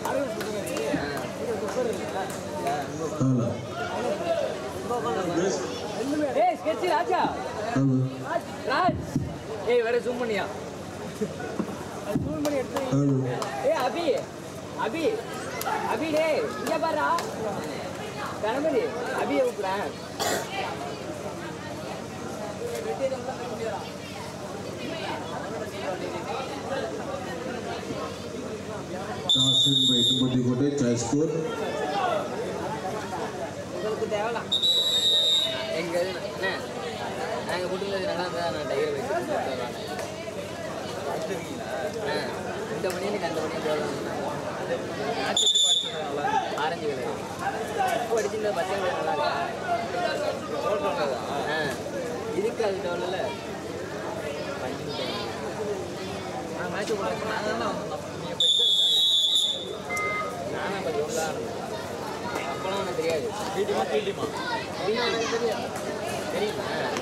ஏய் ஸ்கெட்ச் ராஜா ராஜ் ஏய் வேற ஜூம் பண்ணியா ஜூம் பண்ணி எடுத்து ஏய் அபி அபி அபி டேய் இங்க பாருடா கணபதி அபியை கூப்பிடுறேன் டாஸின் பை தும்பட்டிக்கோட்டை சாய்ஸ் ஸ்கோர் உங்களுக்கு தேவலாம் எங்க இது அண்ணே நாங்கள் வீட்டில் நல்லா இருந்தால் நான் டைகர் வச்சு கொடுத்துட்றேன் அண்ணே இந்த மணி எனக்கு அந்த மணி தேவை ஆரஞ்சு கலர் இப்போ அடிச்சிருந்த பச்சை கலர் நல்லா இருக்கா ஆ இதுக்கு அது தேவையில்ல நான் மேட்ச் கூட நான் தான் நானும் இப்போ ஜோன் தான் அப்போலாம் எனக்கு தெரியாது டிடிமா டிடிமா எனக்கு தெரியாது தெரியுமா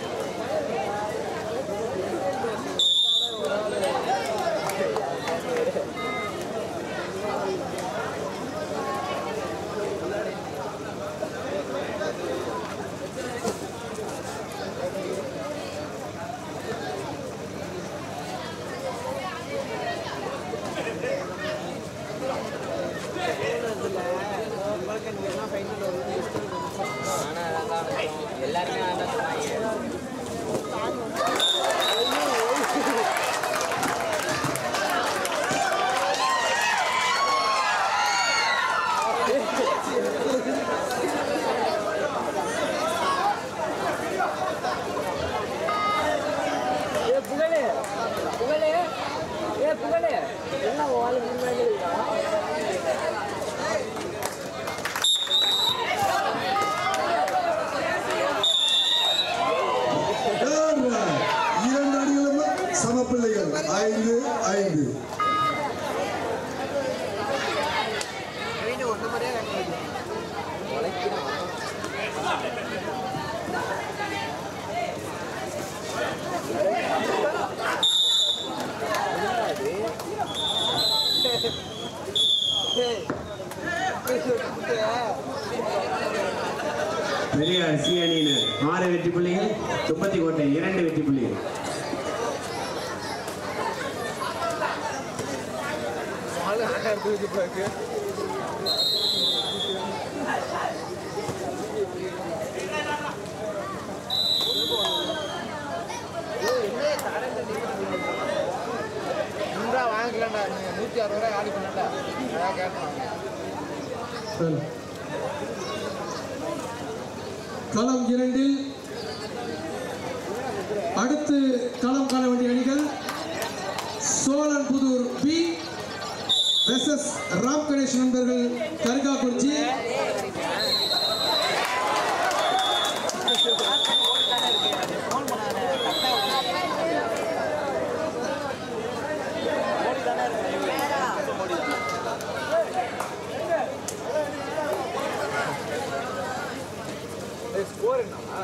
ஆனால் அதான் எல்லாருமே அதான் சொன்னாங்க ஏ புகழே புகழே ஏ புகழே என்ன வாழ் முன்னாடி இருக்கா இரண்டு அடிகளும் சமப்பிள்ளைகள் ஐந்து ஐந்து பெரியார் சி அணியினர் ஆறு வெற்றி புள்ளிகள் தும்பத்தி கோட்டை இரண்டு வெற்றி புள்ளிகள் நூறுரூவா வாங்கிக்கலாம்டா நீங்க நூற்றி அறுபது ரூபாய் ஆடி பண்ணல அதான் கேட்டேன் களம் இரண்டில் அடுத்து களம் காண வேண்டிய அணிகள் சோழன் புதூர் பி வெசஸ் ராம் கணேஷ் நண்பர்கள் கருகாக்குறிச்சி ஸ்கோர் என்னவா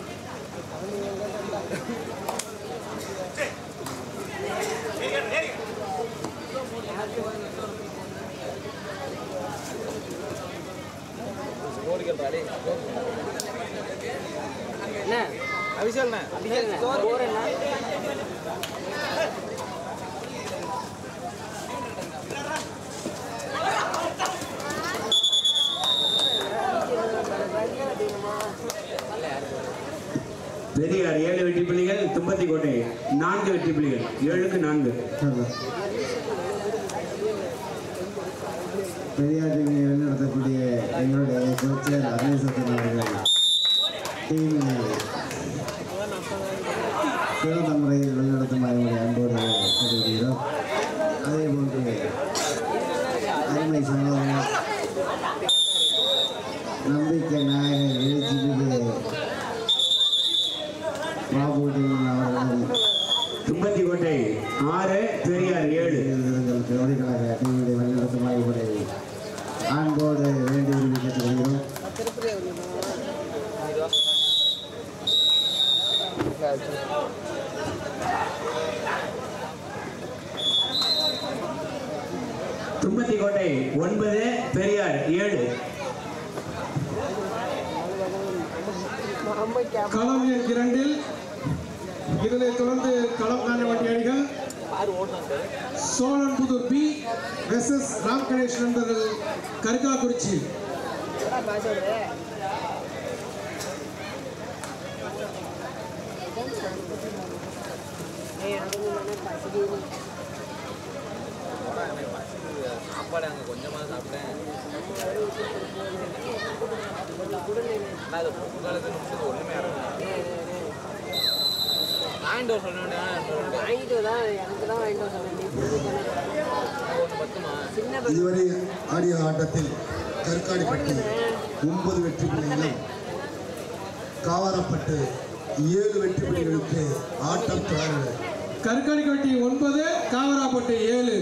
என்ன அபிஷேல்ண்ணே அபிஷேக் ஸ்கோர் என்ன பெரியார் ஏழு வெற்றி புள்ளிகள் தும்பத்தி கோட்டை நான்கு வெற்றி புள்ளிகள் ஏழுக்கு நான்கு பெரியார் டிவியை வழிநடத்தக்கூடிய எங்களுடைய கோச்சர் அருணேசத்தன் அவர்கள் டீம் சிறந்த முறையில் வழிநடத்தும் அவருடைய அன்போடு தெரிவிக்கிறோம் அதே போன்று அருமை சகோதரர் நம்பிக்கை நாயகர் எழுச்சிமிகு பாபு டிவியின் அவர்கள் தும்பத்தி கோட்டை ஆறு பெரியார் ஏழு எங்கள் ஜோடிகளாக டிவியை வழிநடத்தும் அவருடைய அன்போடு வேண்டி விரும்பி கேட்டுக்கொள்கிறோம் ஒன்பது பெரியார் ஏழு களம் எண் இரண்டில் இதனைத் தொடர்ந்து களம் காண வேண்டிய அணிகள் சோழன்புதூர் பி வெசஸ் ராம் கணேஷ் நண்பர்கள் கருக்காக்குறிச்சி சாப்பாடு அங்கே கொஞ்சமாக சாப்பிட்டேன் நான் அது மூணு காலத்துக்கு முடிச்சது ஒன்றுமே வாங்கிட்டு வர சொன்னேன் வாங்கிட்டு தான் எனக்கு தான் வாங்கிட்டு வர சொன்னேன் ஒன்று பத்துமா சின்ன இதுவரை ஆடிய ஆட்டத்தில் கற்காடிப்பட்டி ஒன்பது வெற்றி புள்ளிகளும் காவாரப்பட்டு ஏழு வெற்றி புள்ளிகளுக்கு ஆட்டம் தொடர்கிறது கருக்காணிக்கட்டி ஒன்பது காவராப்பட்டு ஏழு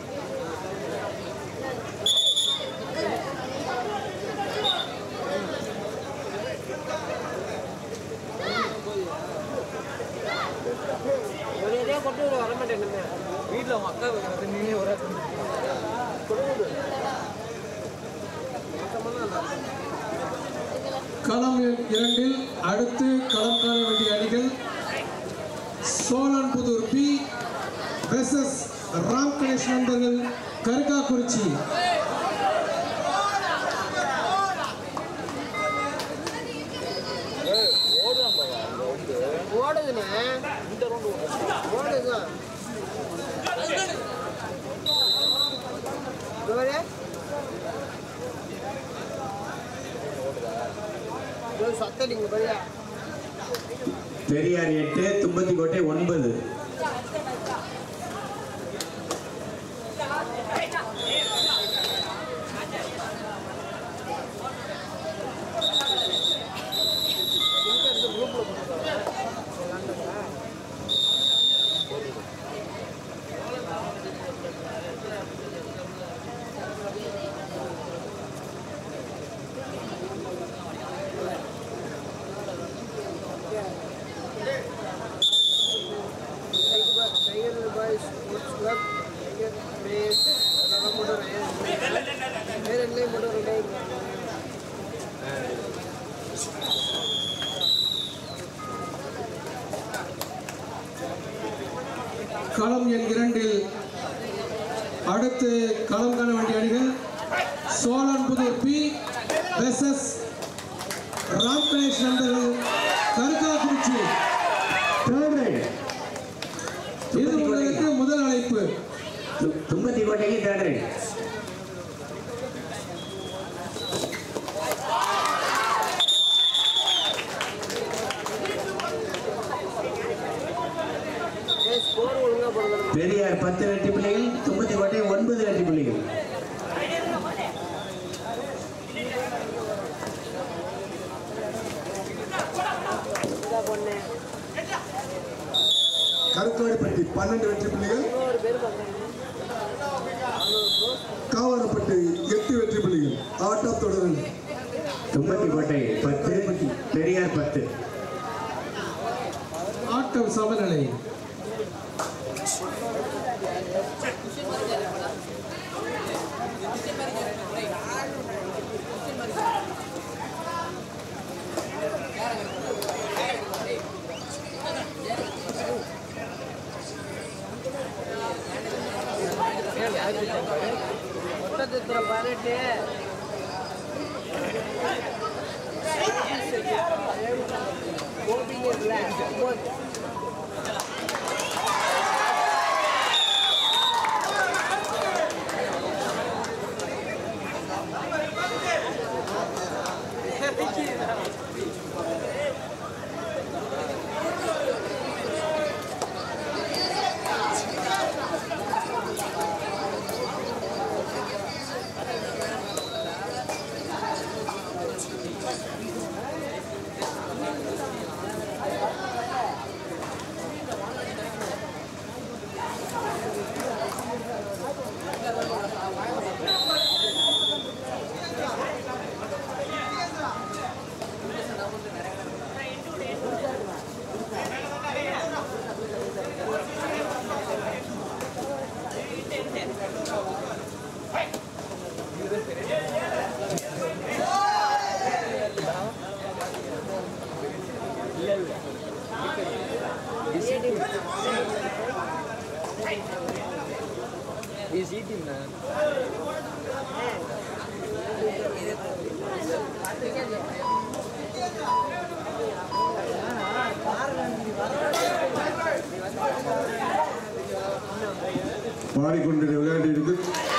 ஒரே கொண்டு வர மாட்டேன் வீட்டில் அவங்க அக்கா வைக்கிறது நீனே ஒரு களம் எண் இரண்டில் அடுத்து களம் காண வேண்டிய அணிகள் சோழன்புதூர் பி வெசஸ் ராம் கணேஷ் நண்பர்கள் கருக்காக்குறிச்சி ஓடுதுண்ணே இந்த ரவுண்டு ஓடுதுதான் இவரே சத்தடிங்க பையா பெரியார் எட்டு தும்பத்தி கோட்டை ஒன்பது tiger boys sports club tiger பிரேஸ் அதெல்லாம் போட்டு வேறு எல்லாம் போட்டு ஒரு டைம் களம் எண் இரண்டில் அடுத்து களம் காண வேண்டிய அணிகள் சோழன்புதூர் பி வெசஸ் ராம் கணேஷ் நண்பர்கள் கருக்காக்குறிச்சி Third right. இது உங்களுக்கு முதல் அழைப்பு து- தும்பத்தி கோட்டைக்கு தேர்ட் ரைட் ஸ்கோர் ஒழுங்காக போடுங்க பெரியார் பத்து வெற்றி புள்ளிகள் தும்பத்தி கோட்டை ஒன்பது வெற்றி புள்ளிகள் இதாக பண்ணேன் கருக்காடிப்பட்டி பன்னெண்டு வெற்றி புள்ளிகள் இன்னொரு பேர் பார்த்தேன் காவாரப்பட்டு எட்டு வெற்றி புள்ளிகள் ஆட்டம் தொடர்கிறது தும்பத்தி கோட்டை பத்து பெரியார் பத்து ஆட்டம் சமநிலை ஒட்டத்திர பதினெட்டு கோபிங்க இருக்குல்ல ஒன்பது. பாடிக்கொண்டிருந்த விளையாட்டிற்கு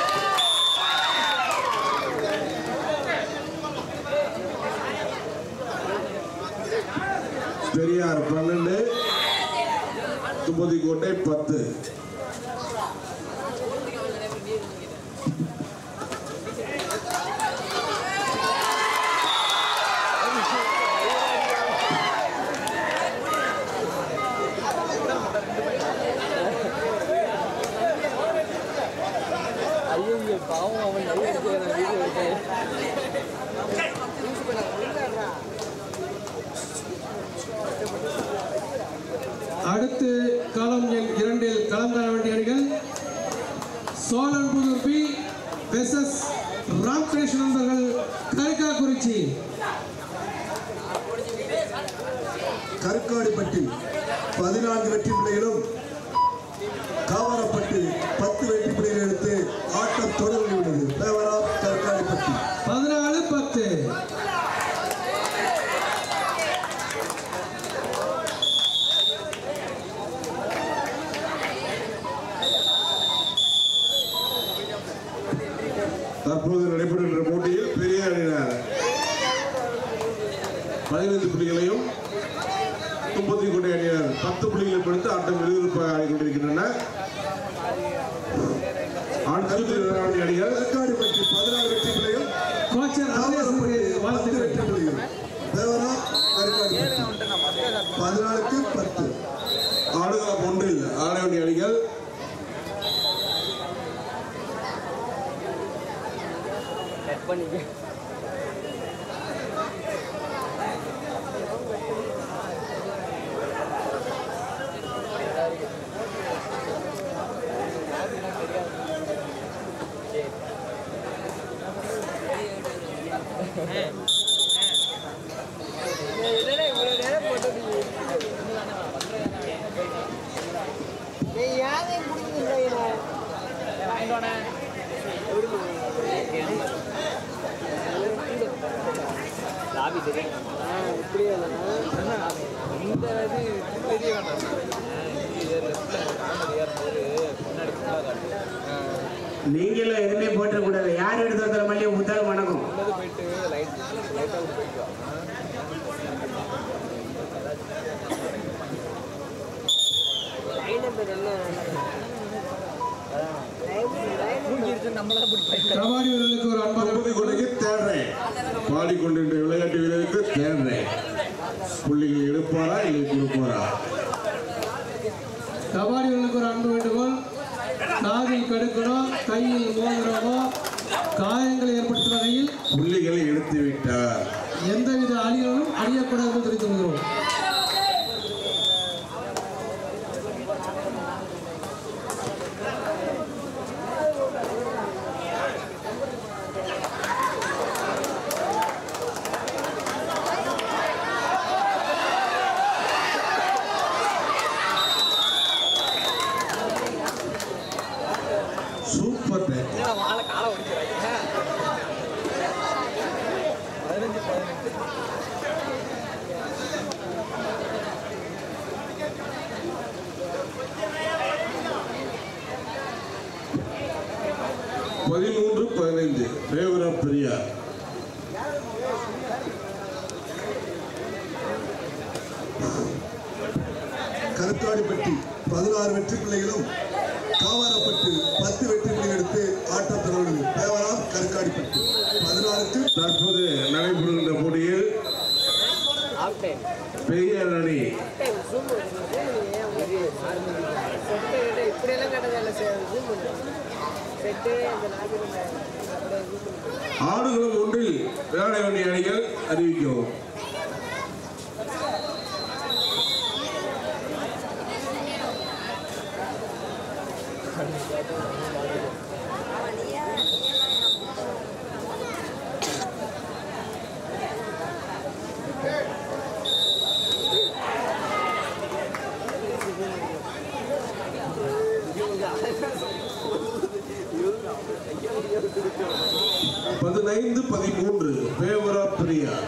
பெரியார் பன்னெண்டு தும்பதிக்கோட்டை பத்து ஐயோ பாவம் அவன் நிறைய எடுத்து வீடியோ எடுத்து அடுத்து களம் எண் இரண்டில் களம் காண வேண்டிய அணிகள் சோழன்புதூர் பி வெசஸ் ராம்கிருஷ்ண நண்பர்கள் கரிகாக்குறிச்சி கருக்காடிப்பட்டி பதினான்கு வெற்றி பிள்ளைகளும் காவரப்பட்டு பத்து வெற்றி பிள்ளைகள் எடுத்து ஆட்டம் தொடங்கியுள்ளது பேவரா கருக்காடிப்பட்டி பதினாலு பத்து தற்போது நடைபெறுகின்ற போட்டியில் பெரிய அணியினர் பதினைந்து புள்ளிகளையும் தும்பத்தி கோட்டை அணியினர் பத்து புள்ளிகளை கொடுத்து ஆட்டம் விறுவிறுப்பாக ஆடிக்கொண்டிருக்கின்றன அடுத்து விளையாடிய அணிகள் கற்காடிப்பட்டி பதினாறு வெற்றி பிள்ளைகள் கோச்சர் அபிலேஷனுக்கு பத்து வாழ்த்துக்கள் வெற்றி பிள்ளைகள் தேவரா கற்காடிப்பட்டி பதினாலுக்கு பத்து ஆடுகளம் ஒன்றில் ஆட வேண்டிய அணிகள் கட் பண்ணிக்க இவ்வளவு நேரம் போட்டு யாரையும் லாபி தெரியும் இப்படியே இல்லைன்னா இந்த இது தெரிய வேண்டாம் இது லெஃப்டில் காமெடி ஏறும்போது முன்னாடி ஃபுல்லாக காட்டும் நீங்களும் எதுவுமே போட்டக்கூடாது யார் எடுத்து வந்தாலும் மல்லிகை ஊத்தாலும் வணக்கம் உள்ளது போயிட்டு லைட் லைட்டாக விட்டு போயிட்டு நம்மளாம் பிடிப்போம் கபாடி வீரர்களுக்கு ஒரு அன்பான தும்பத்தி கோட்டைக்கு தேடுறேன் பாடிக்கொண்டிருந்த விளையாட்டு வீரருக்கு தேடுறேன் புள்ளிகள் எடுப்பாரா இல்லை கொடுப்பாரா கபாடி வீரர்களுக்கு ஒரு அன்பு வேண்டுகோள் காதில் கடுக்கணோ கையில் மோதிரமோ காயங்களை ஏற்படுத்தும் வகையில் புள்ளிகளை எடுத்து விட்டார் எந்தவித அணிகளும் அணியக்கூடாது என்று தெரிவித்துக் கொள்கிறோம் சூப்பர் பேட் வாழை காலை ஒடிக்கிறாங்க பதினஞ்சு பதினஞ்சு பதிமூன்று பதினைந்து ஃபேவர் ஆஃப் பெரியார் கருக்காடிப்பட்டி பதினாறு வெற்றி பிள்ளைகளும் காவாரப்பட்டு பத்து வெற்றி பிள்ளைகள் எடுத்து ஆட்டம் தொடர்ந்தது தேவரா கருக்காடிப்பட்டி பதினாறுக்கு தற்போது நடைபெறுகின்ற போட்டியில் ஆஃப் டைம் பெரியார் அணி டைம் ஜூம் செட்டு இப்படியெல்லாம் கேட்டதில்ல ஜூம் செட்டு அந்த லாபி ஆடுகளம் ஒன்றில் விளையாட வேண்டிய அணிகள் அறிவிக்கவும் பதினைந்து பதிமூன்று ஃபேவர் ஆஃப் பெரியார்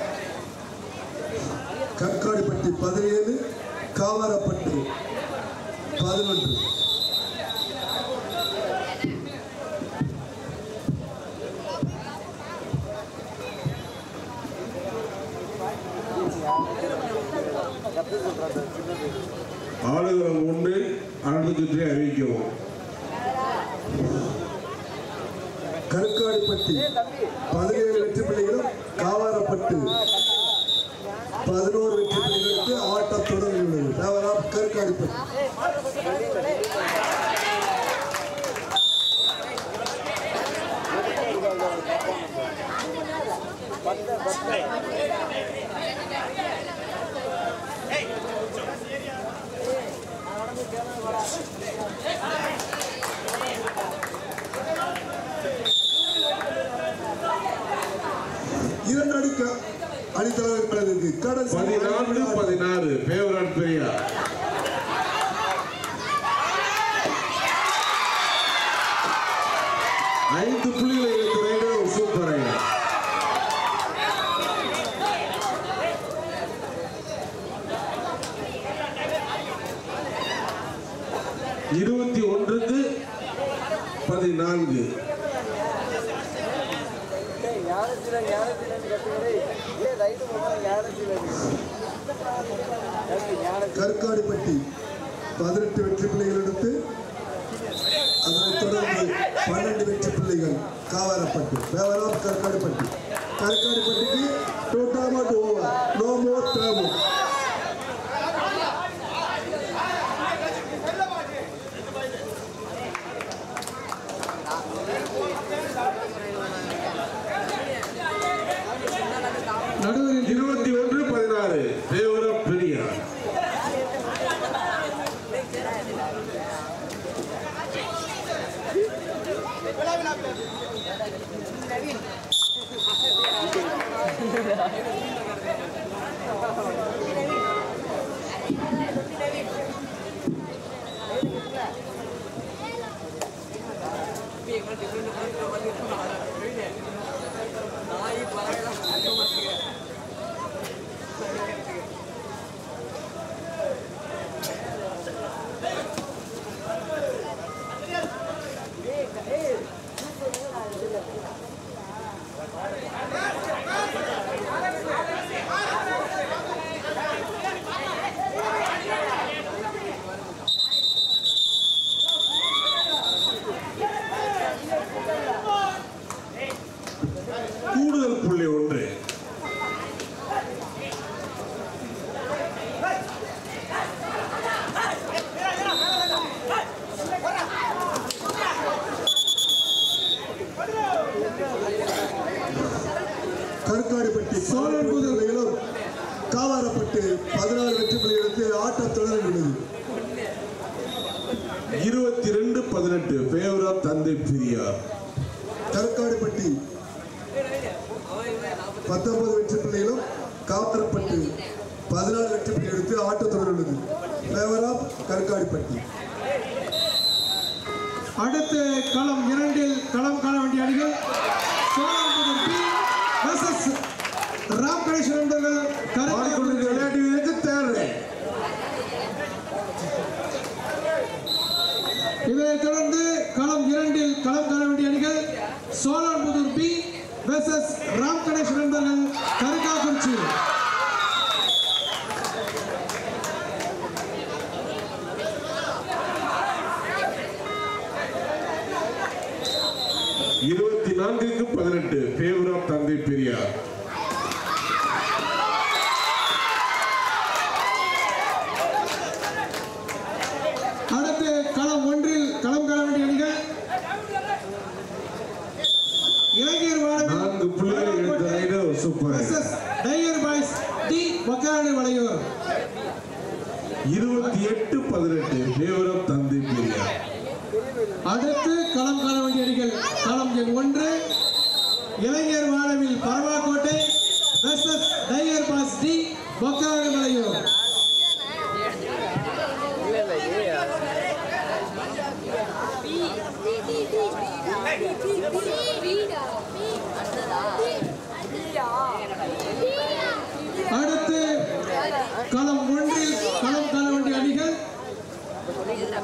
கற்காடிப்பட்டி பதினேழு காவாரப்பட்டு பதினொன்று ஆடுகளம் ஒன்று அடுத்த சுற்றி அறிவிக்கவும் கருக்காடிப்பட்டி பதினேழு வெற்றி பிள்ளைகளும் காவாரப்பட்டு பதினோரு வெற்றி பிள்ளைகளுக்கு ஆட்டம் தொடங்குகிறது தேவராம் கருக்காடிப்பட்டி இரண்டு அடிக்க அணித்தலைவர்களுக்கு கடைசி பதினான்கு பதினாறு பேவரட் பெரியா ஐந்து புள்ளிகளை எடுத்த ரைடர் சூப்பர் ரைடர் இருபத்தி ஒன்றுக்கு பதினான்கு ஞானத்தில் ஞானத்தில் கற்றுக்கிறே ஏ ரைடு போனால் ஞானத்தில் ஞானத்தில் கற்காடிப்பட்டி பதினெட்டு வெற்றி பிள்ளைகள் எடுத்து அதனைத் தொடர்ந்து பன்னெண்டு வெற்றி பிள்ளைகள் காவாரப்பட்டு தேவராம் கற்காடிப்பட்டி கற்காடிப்பட்டிக்கு two time out over no more time நடுவரின் இருபத்தி ஒன்று பதினாறு பேவரட் பெரியா கூடுதல் புள்ளி ஒன்று கற்காடிப்பட்டி சோழன் பிள்ளைகளும் காவாரப்பட்டு பதினாறு வெற்றி பிள்ளைகளுக்கு ஆட்டம் தொடர்கிறது இருபத்தி ரெண்டு பதினெட்டு பேவரட் தந்தை பெரியார் கற்காடிப்பட்டி பத்தொன்பது வெற்றி பிள்ளைகளும் காவாரப்பட்டு பதினாறு வெற்றி பிள்ளைகளுக்கு ஆட்டம் தொடர்கிறது தேவராம் கற்காடிப்பட்டி அடுத்து களம் இரண்டில் களம் காண வேண்டிய அணிகள் சோழன்புதூர் பி versus ராம் கணேஷ் நண்பர்கள் ஆடிக்கொண்டிருக்கிற கருத்து விளையாட்டு வீரருக்கு தேர்வு இதைத் தொடர்ந்து களம் இரண்டில் களம் காண வேண்டிய அணிகள் சோழன்புதூர் பி versus ராம் கணேஷ் நண்பர்கள் கருக்காக்குறிச்சி இருபத்தி நான்குக்கு பதினெட்டு பேவரட் தந்தை பெரியார் அடுத்து களம் ஒன்றில் களம் காண வேண்டிய அணிகள் இளைஞர் வானவில் நான்கு புள்ளிகளை எடுத்த rider super versus tiger boys T Pakkarani Valaiyur இருபத்தி எட்டு பதினெட்டு பேவரட் தந்தை பெரியார் அடுத்து களம் காண வேண்டிய அணிகள் களம் எண் ஒன்று இளைஞர் வானவில் Paravakkottai versus tiger boys T Pakkarani Valaiyur அடுத்து களம் ஒன்றில் களம் காண வேண்டிய அணிகள்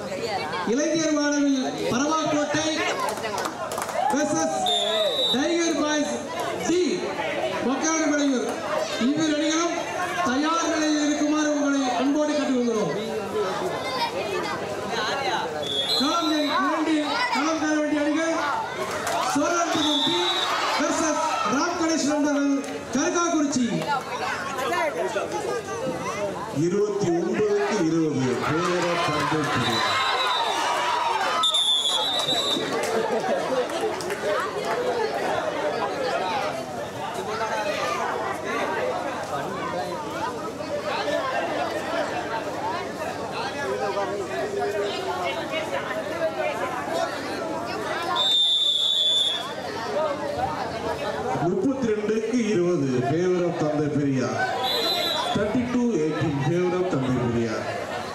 இருபத்தி ஒன்பதுக்கு இருபது பேர தந்தை பெரியார் முப்பத்தி ரெண்டுக்கு இருபது ஃபேவர் ஆஃப் தந்தை Periyar thirty two eighteen favour of தந்தை பெரியார்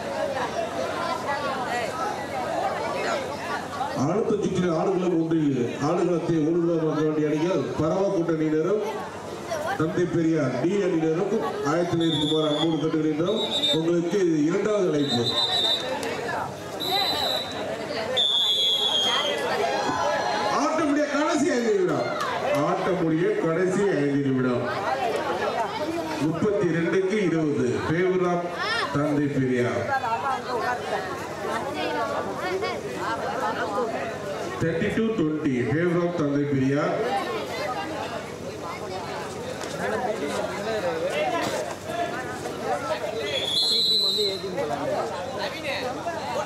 அடுத்த சுற்றில் ஆடுகளம் ஒன்றில் ஆடுகளத்தை ஒழுங்குபடுத்த வேண்டிய அணிகள் பரவ கூட்டணியினரும் தந்தை பெரியார் டி அணியினரும் ஆயிரத்தி இருக்குமாறு அன்போடு கட்டுகின்றோம் உங்களுக்கு இரண்டாவது அழைப்பு ஆட்டமுடைய கடைசி ஐந்து நிமிடம் ஆட்டமுடைய கடைசி ஐந்து நிமிடம் முப்பத்தி ரெண்டுக்கு இருபது ஃபேவர் ஆஃப் தந்தை Periyar thirty two twenty favour of தந்தை பெரியார் டீம் வந்து ஏ டீம் போகலாம்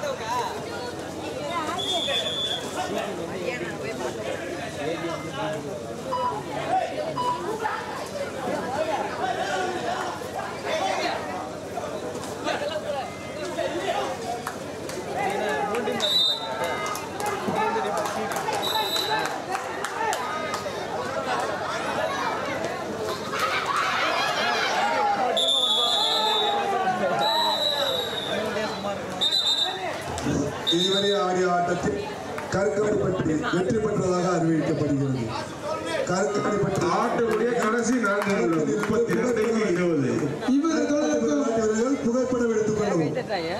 இதுவரை ஆடிய ஆட்டத்தில் கருக்காடிப்பட்டி வெற்றி பெற்றதாக அறிவிக்கப்படுகிறது கருக்காடிப்பட்டி ஆட்டமுடைய கடைசி நான்கு நிமிடம் முப்பத்தி ரெண்டுக்கு இருபது இவர் தொடர்பு வீரர்கள் புகைப்படம் எடுத்துக் கொள்ளவும்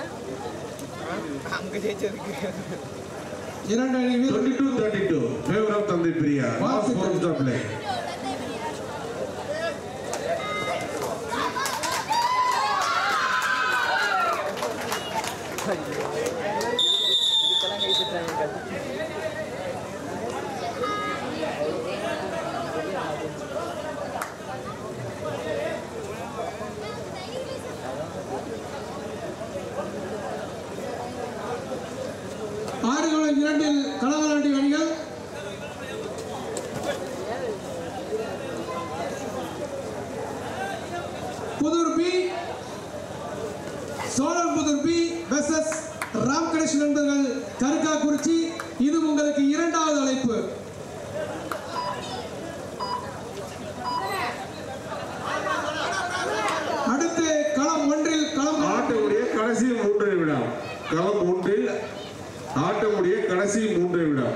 இரண்டு அணி வீரர் twenty two thirty two favour of தந்தை Periyar last four stop line இதுக்கெல்லாம் கை தட்டுறாங்க ஆறுகளம் இரண்டில் களவலாண்டி அணிகள் Puthur B Cholan Puthur B versus Ramganesh நண்பர்கள் கருக்காக்குறிச்சி இது உங்களுக்கு இரண்டாவது அழைப்பு அடுத்து களம் ஒன்றில் களம் ஆட்டமுடைய கடைசி மூன்று நிமிடம் களம் ஒன்றில் ஆட்டமுடைய கடைசி மூன்று நிமிடம்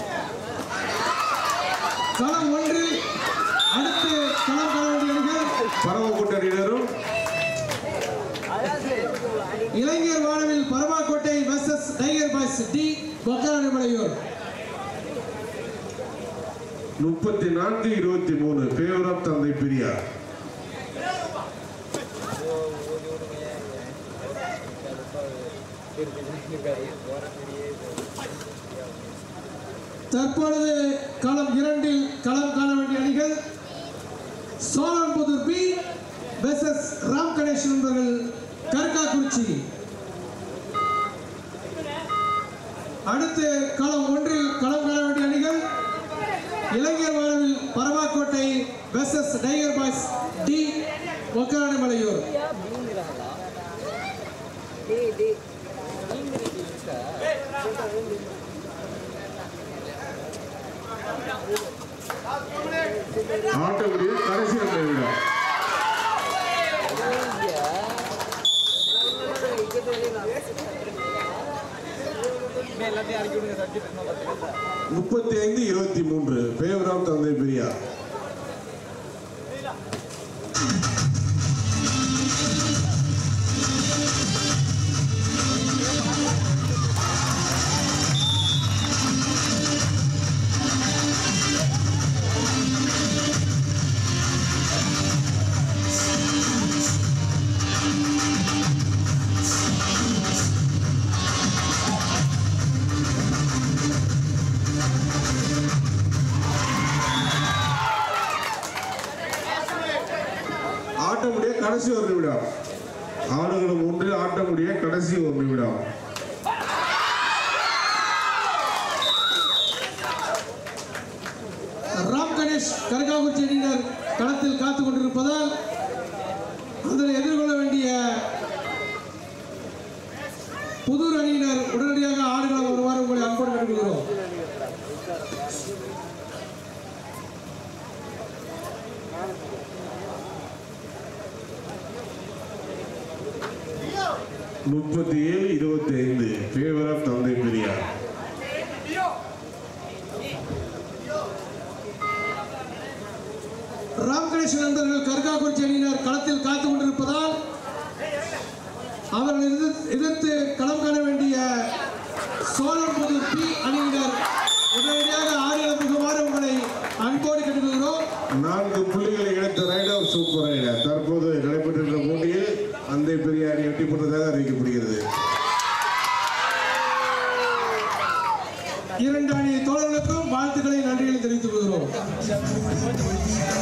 களம் ஒன்றில் அடுத்து களம் களவண்டி அணிகள் பரவ கூட்டணியினரும் இளைஞர் வாழ்வில் Paramakkottai versus tiger boys T Pokkaramalaiyur முப்பத்தி நான்கு இருபத்தி மூணு ஃபேவர் ஆஃப் தந்தை பெரியார் தற்பொழுது களம் இரண்டில் களம் காண வேண்டிய அணிகள் சோழன்புதூர் பி வெர்சஸ் ராம் கணேஷ் நண்பர்கள் கருக்காக்குறிச்சி அடுத்து களம் ஒன்றில் களம் காண வேண்டிய அணிகள் இளைஞர் வாழ்வில் Paramakkottai versus tiger boys T Okkaramalaiyur டேய் டேய் நீங்க இருக்கா ஆட்டமுடைய கடைசி ரெண்டு நிமிடம் முப்பத்தி ஐந்து இருபத்தி மூன்று ஃபேவர் ஆஃப் தந்தை பெரியார் ஆட்டமுடைய கடைசி ஒரு நிமிடம் ஆடுகளும் ஒன்றில் ஆட்டக்கூடிய கடைசி ஒரு நிமிடம் ராம் கணேஷ் கருக்காக்குறிச்சி அணியினர் களத்தில் காத்துக் கொண்டிருப்பதால் அதனை எதிர்கொள்ள வேண்டிய புதூர் அணியினர் உடனடியாக ஆடுகளம் வருமாறு உங்களை அன்போடு கேட்டுக்கொள்கிறோம் முப்பத்தி ஏழு இருபத்தி ஐந்து ஃபேவர் ஆஃப் தந்தை பெரியார் ராம் கணேஷ் நண்பர்கள் கருக்காக்குறிச்சி அணியினர் களத்தில் காத்துக் கொண்டிருப்பதால் அவர்கள் எதிர்த்து- எதிர்த்து களம் காண வேண்டிய சோழம்புதூர் பி அணியினர் உடனடியாக ஆடுகளம் புகுமாறு உங்களை அன்போடு கேட்டுக்கொள்கிறோம் நான்கு புள்ளிகளை இணைத்த ரைடர் சூப்பர் ரைடர் தற்போது நடைபெற்றிருந்த போட்டியில் தந்தை பெரியாரை வெற்றி பெற்றதாக அறிவிக்கப்படுகிறது இரண்டு அணி தோழர்களுக்கும் வாழ்த்துக்களை நன்றிகளை தெரிவித்துக் கொள்கிறோம்